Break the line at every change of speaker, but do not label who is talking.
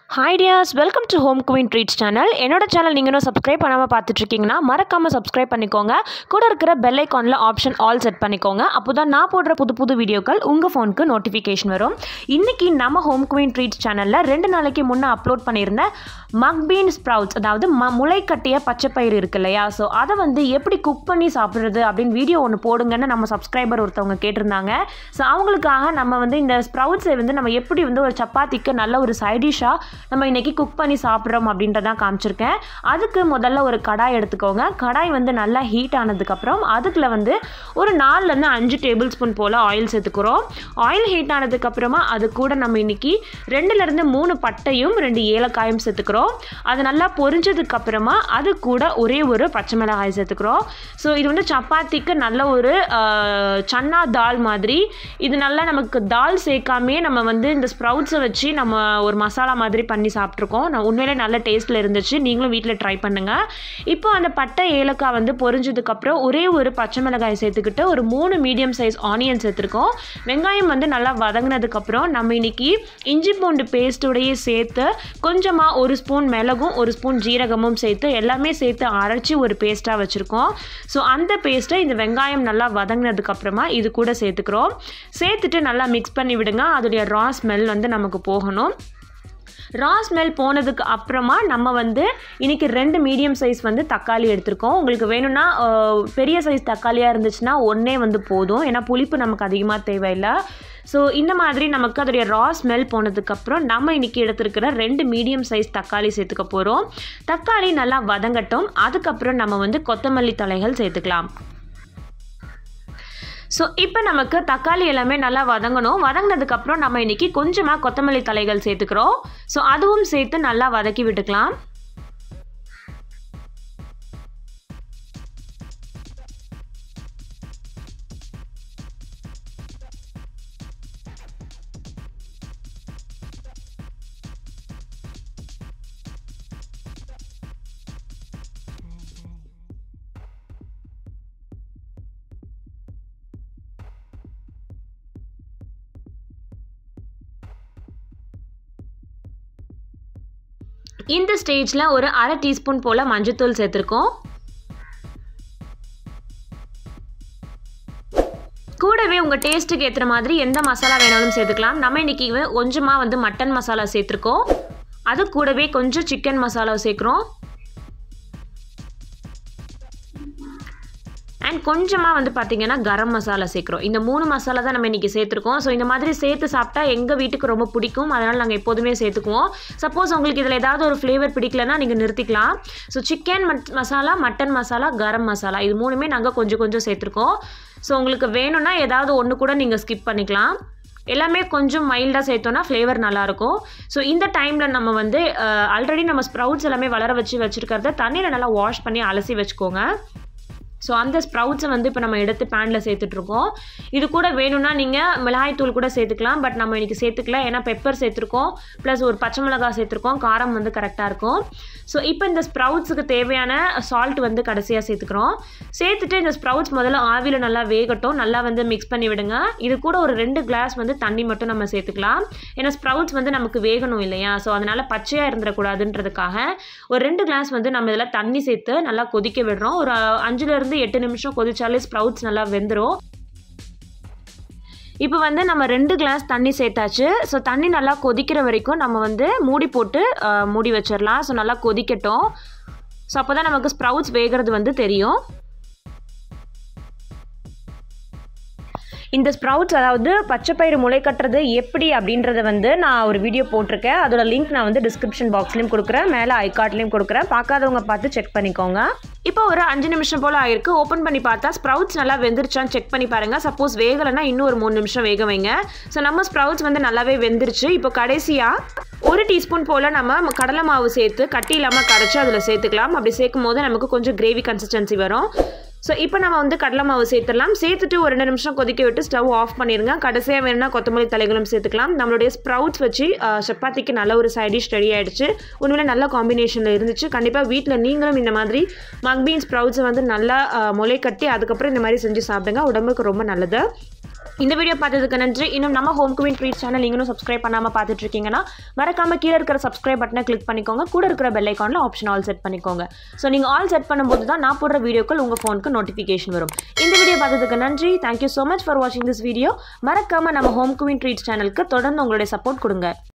hi dears welcome to home queen treats channel என்னோட channel நீங்கள் இன்னும் சப்ஸ்கிரைப் பண்ணாமல் பார்த்துட்ருக்கீங்கன்னா மறக்காமல் சப்ஸ்கிரைப் பண்ணிக்கோங்க கூட இருக்கிற பெல் ஐக்கானில் ஆப்ஷன் ஆல் செட் பண்ணிக்கோங்க அப்போ தான் நான் போடுற புது புது வீடியோக்கள் உங்கள் ஃபோனுக்கு நோட்டிஃபிகேஷன் வரும் இன்றைக்கி நம்ம ஹோம் குயின் ட்ரீட்ஸ் சேனலில் ரெண்டு நாளைக்கு முன்னே அப்லோட் பண்ணியிருந்த மக் பீன் ஸ்ப்ரவுட்ஸ் அதாவது ம முளை கட்டிய பச்சைப்பயிறு இருக்கு இல்லையா ஸோ அதை வந்து எப்படி குக் பண்ணி சாப்பிட்றது அப்படின்னு வீடியோ ஒன்று போடுங்கன்னு நம்ம சப்ஸ்கிரைபர் ஒருத்தவங்க கேட்டிருந்தாங்க ஸோ அவங்களுக்காக நம்ம வந்து இந்த ஸ்ப்ரவுட்ஸை வந்து நம்ம எப்படி வந்து ஒரு சப்பாத்திக்கு நல்ல ஒரு சைடிஷாக நம்ம இன்றைக்கி குக் பண்ணி சாப்பிட்றோம் அப்படின்றதான் காமிச்சிருக்கேன் அதுக்கு முதல்ல ஒரு கடாய் எடுத்துக்கோங்க கடாய் வந்து நல்லா ஹீட் ஆனதுக்கப்புறம் அதுக்குள்ள வந்து ஒரு நாலுலேருந்து அஞ்சு டேபிள் ஸ்பூன் போல் ஆயில் சேர்த்துக்கிறோம் ஆயில் ஹீட் ஆனதுக்கப்புறமா அது கூட நம்ம இன்றைக்கி ரெண்டுலேருந்து மூணு பட்டையும் ரெண்டு ஏலக்காயும் சேர்த்துக்கிறோம் அது நல்லா பொரிஞ்சதுக்கப்புறமா அது கூட ஒரே ஒரு பச்சை மிளகாய் சேர்த்துக்கிறோம் ஸோ இது வந்து சப்பாத்திக்கு நல்ல ஒரு ஆஹ், சன்னா தால் மாதிரி இது நல்லா நமக்கு தால் சேர்க்காமே நம்ம வந்து இந்த ஸ்ப்ரவுட்ஸை வச்சு நம்ம ஒரு மசாலா மாதிரி பண்ணி சாப்பிட்ருக்கோம் நான் உண்மையிலே நல்ல டேஸ்ட்டில் இருந்துச்சு நீங்களும் வீட்டில் ட்ரை பண்ணுங்கள் இப்போ அந்த பட்டை ஏலக்காய் வந்து பொரிஞ்சதுக்கப்புறம் ஒரே ஒரு பச்சை மிளகாய் சேர்த்துக்கிட்டு ஒரு மூணு மீடியம் சைஸ் ஆனியன் சேர்த்துருக்கோம் வெங்காயம் வந்து நல்லா வதங்கினதுக்கப்புறம் நம்ம இன்னைக்கு இஞ்சி பூண்டு பேஸ்ட்டோடையே சேர்த்து கொஞ்சமாக ஒரு ஸ்பூன் மிளகும் ஒரு ஸ்பூன் ஜீரகமும் சேர்த்து எல்லாமே சேர்த்து அரைச்சி ஒரு பேஸ்ட்டாக வச்சுருக்கோம் ஸோ அந்த பேஸ்ட்டை இந்த வெங்காயம் நல்லா வதங்கினதுக்கப்புறமா இது கூட சேர்த்துக்கிறோம் சேர்த்துட்டு நல்லா மிக்ஸ் பண்ணி விடுங்க அதோடைய ரா ஸ்மெல் வந்து நமக்கு போகணும் ரா ஸ்மெல் போனதுக்கு அப்புறமா நம்ம வந்து இன்றைக்கி ரெண்டு மீடியம் சைஸ் வந்து தக்காளி எடுத்திருக்கோம் உங்களுக்கு வேணும்னா அஹ், பெரிய சைஸ் தக்காளியாக இருந்துச்சுன்னா ஒன்றே வந்து போதும் ஏன்னா புளிப்பு நமக்கு அதிகமாக தேவையில்லை ஸோ இந்த மாதிரி நமக்கு அதோடைய ரா ஸ்மெல் போனதுக்கப்புறம் நம்ம இன்றைக்கி எடுத்துருக்கிற ரெண்டு மீடியம் சைஸ் தக்காளி சேர்த்துக்க போகிறோம் தக்காளி நல்லா வதங்கட்டும் அதுக்கப்புறம் நம்ம வந்து கொத்தமல்லி தலைகள் சேர்த்துக்கலாம் ஸோ இப்போ நமக்கு தக்காளி எல்லாமே நல்லா வதங்கணும் வதங்கினதுக்கப்புறம் நம்ம இன்றைக்கி கொஞ்சமாக கொத்தமல்லி தலைகள் சேர்த்துக்கிறோம் ஸோ அதுவும் சேர்த்து நல்லா வதக்கி விட்டுக்கலாம் இந்த ஸ்டேஜில் ஒரு அரை டீஸ்பூன் போல் மஞ்சத்தூள் சேர்த்துருக்கோம் கூடவே உங்கள் டேஸ்ட்டுக்கு ஏற்ற மாதிரி எந்த மசாலா வேணாலும் சேர்த்துக்கலாம் நம்ம இன்றைக்கி கொஞ்சமாக வந்து மட்டன் மசாலா சேர்த்துருக்கோம் அது கூடவே கொஞ்சம் சிக்கன் மசாலா சேர்க்குறோம் அண்ட் கொஞ்சமாக வந்து பார்த்திங்கன்னா கரம் மசாலா சேர்க்குறோம் இந்த மூணு மசாலா தான் நம்ம இன்றைக்கி சேர்த்துருக்கோம் ஸோ இந்த மாதிரி சேர்த்து சாப்பிட்டா எங்கள் வீட்டுக்கு ரொம்ப பிடிக்கும் அதனால் நாங்கள் எப்போதுமே சேர்த்துக்குவோம் சப்போஸ் உங்களுக்கு இதில் ஏதாவது ஒரு ஃப்ளேவர் பிடிக்கலனா நீங்கள் நிறுத்திக்கலாம் so chicken masala mutton masala garam masala இது மூணுமே நாங்கள் கொஞ்சம் கொஞ்சம் சேர்த்துருக்கோம் ஸோ உங்களுக்கு வேணும்னா ஏதாவது ஒன்று கூட நீங்கள் ஸ்கிப் பண்ணிக்கலாம் எல்லாமே கொஞ்சம் மைல்டாக சேர்த்தோன்னா ஃப்ளேவர் நல்லாயிருக்கும் ஸோ இந்த டைமில் நம்ம வந்து ஆல்ரெடி நம்ம ஸ்ப்ரவுட்ஸ் எல்லாமே வளர வச்சு வச்சுருக்கிறத தண்ணியில் நல்லா வாஷ் பண்ணி அலசி வச்சுக்கோங்க ஸோ அந்த ஸ்ப்ரவுட்ஸை வந்து இப்போ நம்ம எடுத்து பேனில் சேர்த்துட்ருக்கோம் இது கூட வேணும்னா நீங்கள் மிளகாய்த்தூள் கூட சேர்த்துக்கலாம் பட் நம்ம இன்றைக்கி சேர்த்துக்கல ஏன்னா பெப்பர் சேர்த்துருக்கோம் ப்ளஸ் ஒரு பச்சை மிளகாய் சேர்த்துருக்கோம் காரம் வந்து கரெக்டாக இருக்கும் ஸோ இப்போ இந்த ஸ்ப்ரவுட்ஸுக்கு தேவையான சால்ட் வந்து கடைசியாக சேர்த்துக்கிறோம் சேர்த்துட்டு இந்த ஸ்ப்ரவுட்ஸ் முதல்ல ஆவியில் நல்லா வேகட்டும் நல்லா வந்து மிக்ஸ் பண்ணி விடுங்க இது கூட ஒரு ரெண்டு கிளாஸ் வந்து தண்ணி மட்டும் நம்ம சேர்த்துக்கலாம் ஏன்னா ஸ்ப்ரவுட்ஸ் வந்து நமக்கு வேகணும் இல்லையா ஸோ அதனால் பச்சையாக இருந்துடக்கூடாதுன்றதுக்காக ஒரு ரெண்டு கிளாஸ் வந்து நம்ம இதில் தண்ணி சேர்த்து நல்லா கொதிக்க விடுறோம் ஒரு அஞ்சுலேருந்து எட்டு நிமிஷம் கொதிச்சாலே ஸ்ப்ரவுட்ஸ் நல்லா வெந்துடும் இப்போ வந்து நம்ம ரெண்டு கிளாஸ் தண்ணி சேர்த்தாச்சு ஸோ தண்ணி நல்லா கொதிக்கிற வரைக்கும் நம்ம வந்து மூடி போட்டு அஹ், மூடி வச்சிடலாம் ஸோ நல்லா கொதிக்கட்டும் ஸோ அப்போ தான் நமக்கு ஸ்ப்ரவுட்ஸ் வேகிறது வந்து தெரியும் இந்த ஸ்ப்ரவுட்ஸ் அதாவது பச்சைப்பயிறு முளை கட்டுறது எப்படி அப்படின்றத வந்து நான் ஒரு வீடியோ போட்டிருக்கேன் அதோட லிங்க் நான் வந்து டிஸ்கிரிப்ஷன் பாக்ஸ்லேயும் கொடுக்குறேன் மேலே ஐகார்ட்லேயும் கொடுக்குறேன் பார்க்காதவங்க பார்த்து செக் பண்ணிக்கோங்க இப்போ ஒரு அஞ்சு நிமிஷம் போல் ஆயிருக்கு ஓப்பன் பண்ணி பார்த்தா ஸ்ப்ரவுட்ஸ் நல்லா வெந்துருச்சான்னு செக் பண்ணி பாருங்கள் சப்போஸ் வேகலைன்னா இன்னும் ஒரு மூணு நிமிஷம் வேக வைங்க ஸோ நம்ம ஸ்ப்ரவுட்ஸ் வந்து நல்லாவே வெந்துருச்சு இப்போ கடைசியாக ஒரு டீஸ்பூன் போல் நம்ம கடலை மாவு சேர்த்து கட்டி இல்லாமல் கரைச்சி அதில் சேர்த்துக்கலாம் அப்படி சேர்க்கும் போது நமக்கு கொஞ்சம் கிரேவி கன்சிஸ்டன்சி வரும் ஸோ இப்போ நம்ம வந்து கடலை மாவு சேர்த்துடலாம் சேர்த்துட்டு ஒரு ரெண்டு நிமிஷம் கொதிக்க விட்டு ஸ்டவ் ஆஃப் பண்ணிடுங்க கடைசியாக வேணும்னா கொத்தமல்லி தலைகளும் சேர்த்துக்கலாம் நம்மளுடைய ஸ்ப்ரவுட்ஸ் வச்சு அஹ், சப்பாத்திக்கு நல்ல ஒரு சைட் டிஷ் ரெடி ஆயிடுச்சு உண்மையிலே நல்ல காம்பினேஷனில் இருந்துச்சு கண்டிப்பாக வீட்டில் நீங்களும் இந்த மாதிரி மக்பீன் ஸ்ப்ரவுட்ஸை வந்து நல்லா அஹ், முளை கட்டி அதுக்கப்புறம் இந்த மாதிரி செஞ்சு சாப்பிடுங்க உடம்புக்கு ரொம்ப நல்லது இந்த வீடியோ பார்த்ததுக்கு நன்றி இன்னும் நம்ம ஹோம் குவின் ட்ரீட் சேனல் நீங்களும் சப்ஸ்கிரைப் பண்ணாமல் பார்த்துட்டு இருக்கீங்கன்னா மறக்காம கீழே இருக்கிற சப்ஸ்கிரைப் பட்டனை கிளிக் பண்ணிக்கோங்க கூட இருக்கிற பெல் ஐக்கானில் ஆப்ஷன் ஆல் செட் பண்ணிக்கோங்க ஸோ நீங்கள் ஆல் செட் பண்ணும்போது தான் நான் போடுற வீடியோக்கள் உங்கள் ஃபோனுக்கு நோட்டிஃபிகேஷன் வரும் இந்த வீடியோ பார்த்ததுக்கு நன்றி தேங்க்யூ ஸோ மச் ஃபார் வாட்சிங் திஸ் வீடியோ மறக்காம நம்ம ஹோம் குவின் ட்ரீட் சேனலுக்கு தொடர்ந்து உங்களுடைய சப்போர்ட் கொடுங்க